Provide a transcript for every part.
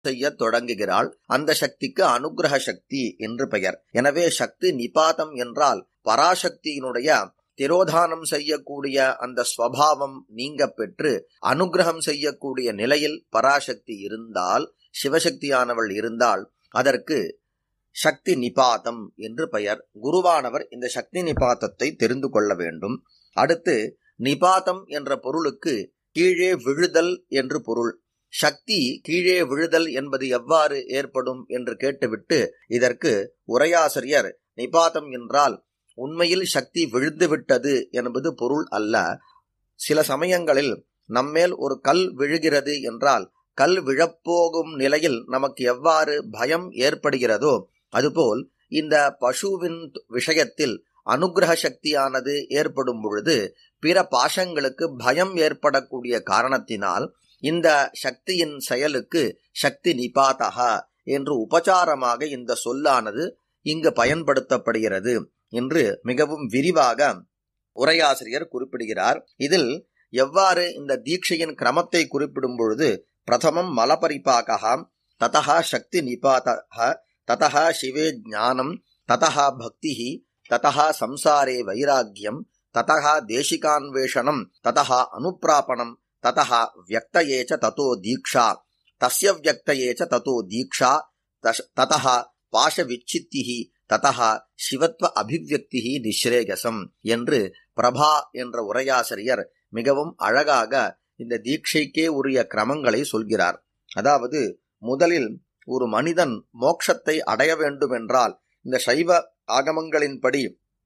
செய்ய தொடங்குகிறாள் அந்த சக்திக்கு அனுகிரக சக்தி என்று பெயர் எனவே சக்தி நிபாதம் என்றால் பராசக்தியினுடைய திரோதானம் செய்யக்கூடிய அந்த ஸ்வபாவம் நீங்க பெற்று அனுகிரகம் செய்யக்கூடிய நிலையில் பராசக்தி இருந்தால் சிவசக்தியானவள் இருந்தால் அதற்கு சக்தி நிபாதம் என்று பெயர் குருவானவர் இந்த சக்தி நிபாதத்தை தெரிந்து கொள்ள வேண்டும் அடுத்து நிபாதம் என்ற பொருளுக்கு கீழே விழுதல் என்று பொருள் சக்தி கீழே விழுதல் என்பது எவ்வாறு ஏற்படும் என்று கேட்டுவிட்டு இதற்கு உரையாசிரியர் நிபாதம் என்றால் உண்மையில் சக்தி விழுந்து விட்டது என்பது பொருள் அல்ல சில சமயங்களில் நம்மேல் ஒரு கல் விழுகிறது என்றால் கல் விழப்போகும் நிலையில் நமக்கு எவ்வாறு பயம் ஏற்படுகிறதோ அதுபோல் இந்த பசுவின் விஷயத்தில் அனுகிரக சக்தியானது ஏற்படும் பொழுது பிற பாசங்களுக்கு பயம் ஏற்படக்கூடிய காரணத்தினால் இந்த சக்தியின் செயலுக்கு சக்தி நிபாதகா என்று உபச்சாரமாக இந்த சொல்லானது இங்கு பயன்படுத்தப்படுகிறது என்று மிகவும் விரிவாக உரையாசிரியர் குறிப்பிடுகிறார் இதில் எவ்வாறு இந்த தீட்சையின் கிரமத்தை குறிப்பிடும் பொழுது பிரதமம் மலபரிபாகா ததா சக்தி நிபாதக ததா சிவே ஞானம் ததா பக்தி ததா சம்சாரே வைராக்கியம் ததா தேசிகான்வேஷனம் ததா அனுப்பிராபணம் ததா வியக்தயே ச ததோ தீக்ஷா தஸ்ய வியக்தயே ச ததோ தீக்ஷா ததா பாஷவிச்சித்திஹி ததா சிவத்வ அபிவியக்தி நிஸ்ரேகசம் என்று பிரபா என்ற உரையாசிரியர் மிகவும் அழகாக இந்த தீட்சைக்கே உரிய கிரமங்களை சொல்கிறார் அதாவது முதலில் ஒரு மனிதன் மோட்சத்தை அடைய வேண்டும் என்றால் இந்த சைவ ஆகமங்களின்படி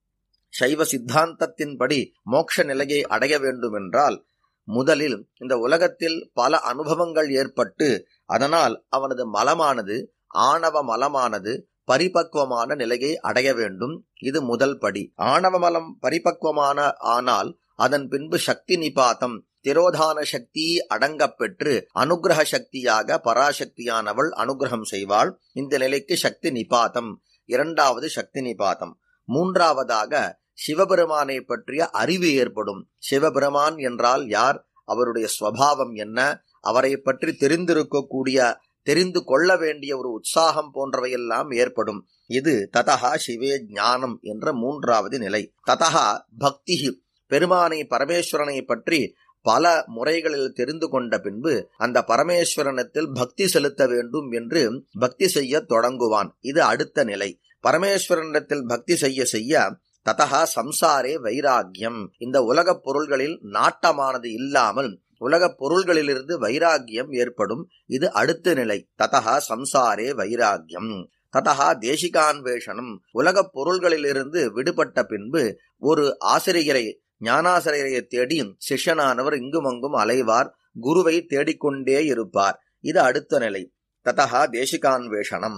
சைவ சித்தாந்தத்தின்படி மோட்ச நிலையை அடைய வேண்டும் என்றால் முதலில் இந்த உலகத்தில் பல அனுபவங்கள் ஏற்பட்டு அதனால் அவனது மலமானது ஆணவ மலமானது பரிபக்குவமான நிலையை அடைய வேண்டும் இது முதல் படி ஆணவ மலம் பரிபக்குவமான ஆனால் அதன் பின்பு சக்தி நிபாத்தம் திரோதான சக்தி அடங்கப் பெற்று அனுகிரக சக்தியாக பராசக்தியானவள் அனுகிரகம் செய்வாள் இந்த நிலைக்கு சக்தி நிபாத்தம் இரண்டாவது சக்தி நிபாத்தம் மூன்றாவதாக சிவபெருமானை பற்றிய அறிவு ஏற்படும் சிவபெருமான் என்றால் யார் அவருடைய ஸ்வபாவம் என்ன அவரை பற்றி தெரிந்திருக்கக்கூடிய தெரிந்து கொள்ள வேண்டிய ஒரு உற்சாகம் போன்றவையெல்லாம் ஏற்படும் இது ததகா சிவே ஞானம் என்ற மூன்றாவது நிலை ததகா பக்தி பெருமானை பரமேஸ்வரனை பற்றி பல முறைகளில் தெரிந்து கொண்ட பின்பு அந்த பரமேஸ்வரனத்தில் பக்தி செலுத்த வேண்டும் என்று பக்தி செய்ய தொடங்குவான் இது அடுத்த நிலை பரமேஸ்வரனிடத்தில் பக்தி செய்ய செய்ய ததகா சம்சாரே வைராக்கியம் இந்த உலகப் பொருள்களில் நாட்டமானது இல்லாமல் உலகப் பொருள்களிலிருந்து வைராக்கியம் ஏற்படும் இது அடுத்த நிலை ததகா சம்சாரே வைராக்கியம் ததகா தேசிகான்வேஷனம் உலகப் பொருள்களிலிருந்து விடுபட்ட பின்பு ஒரு ஆசிரியரை ஞானாசிரியரை தேடி சிஷ்யனானவர் இங்கும் அங்கும் அலைவார் குருவை தேடிக்கொண்டே இருப்பார் இது அடுத்த நிலை ததகா தேசிகான்வேஷனம்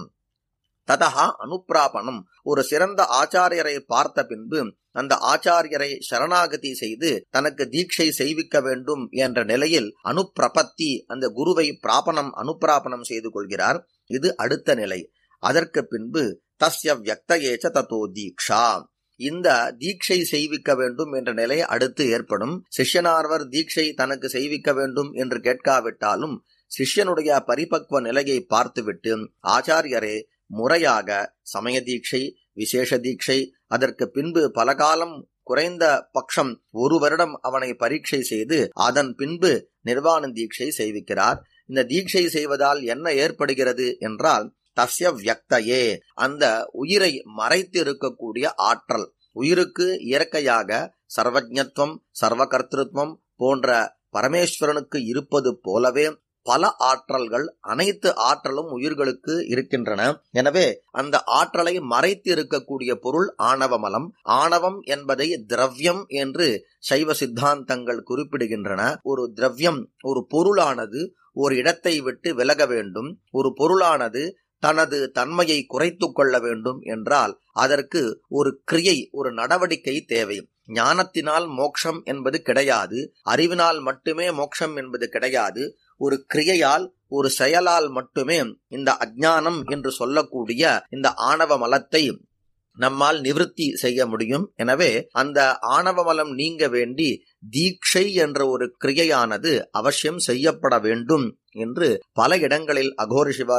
ததகா அனுப்பிராபணம் ஒரு சிறந்த ஆச்சாரியரை பார்த்த பின்பு அந்த ஆச்சாரியரை சரணாகதி செய்து தனக்கு தீட்சை செய்விக்க வேண்டும் என்ற நிலையில் அனுப்பிரபத்தி அந்த குருவை பிராபணம் அனுப்பிராபணம் செய்து கொள்கிறார் இது அடுத்த நிலை அதற்கு பின்பு தஸ்ய வியக்தயேச்ச தத்தோ தீக்ஷா இந்த தீட்சை செய்விக்க வேண்டும் என்ற நிலை அடுத்து ஏற்படும் சிஷ்யனார்வர் தீட்சை தனக்கு செய்விக்க வேண்டும் என்று கேட்காவிட்டாலும் சிஷ்யனுடைய பரிபக்வ நிலையை பார்த்துவிட்டு ஆச்சாரியரே முறையாக சமய தீட்சை விசேஷ தீட்சை அதற்கு பின்பு பல காலம் குறைந்த பட்சம் ஒரு வருடம் அவனை பரீட்சை செய்து அதன் பின்பு நிர்வாண தீட்சை செய்விக்கிறார் இந்த தீட்சை செய்வதால் என்ன ஏற்படுகிறது என்றால் தஸ்ய வியக்தையே அந்த உயிரை மறைத்து இருக்கக்கூடிய ஆற்றல் உயிருக்கு இயற்கையாக சர்வஜத்துவம் சர்வகர்த்திருவம் போன்ற பரமேஸ்வரனுக்கு இருப்பது போலவே பல ஆற்றல்கள் அனைத்து ஆற்றலும் உயிர்களுக்கு இருக்கின்றன எனவே அந்த ஆற்றலை மறைத்து இருக்கக்கூடிய பொருள் ஆணவமலம் ஆணவம் என்பதை திரவியம் என்று சைவ சித்தாந்தங்கள் குறிப்பிடுகின்றன ஒரு திரவியம் ஒரு பொருளானது ஒரு இடத்தை விட்டு விலக வேண்டும் ஒரு பொருளானது தனது தன்மையை குறைத்து கொள்ள வேண்டும் என்றால் அதற்கு ஒரு கிரியை ஒரு நடவடிக்கை தேவை ஞானத்தினால் மோட்சம் என்பது கிடையாது அறிவினால் மட்டுமே மோட்சம் என்பது கிடையாது ஒரு கிரியையால் ஒரு செயலால் மட்டுமே இந்த அஜானம் என்று சொல்லக்கூடிய இந்த ஆணவ மலத்தை நம்மால் நிவிருத்தி செய்ய முடியும் எனவே அந்த ஆணவ மலம் நீங்க வேண்டி தீட்சை என்ற ஒரு கிரியையானது அவசியம் செய்யப்பட வேண்டும் என்று பல இடங்களில் அகோர சிவா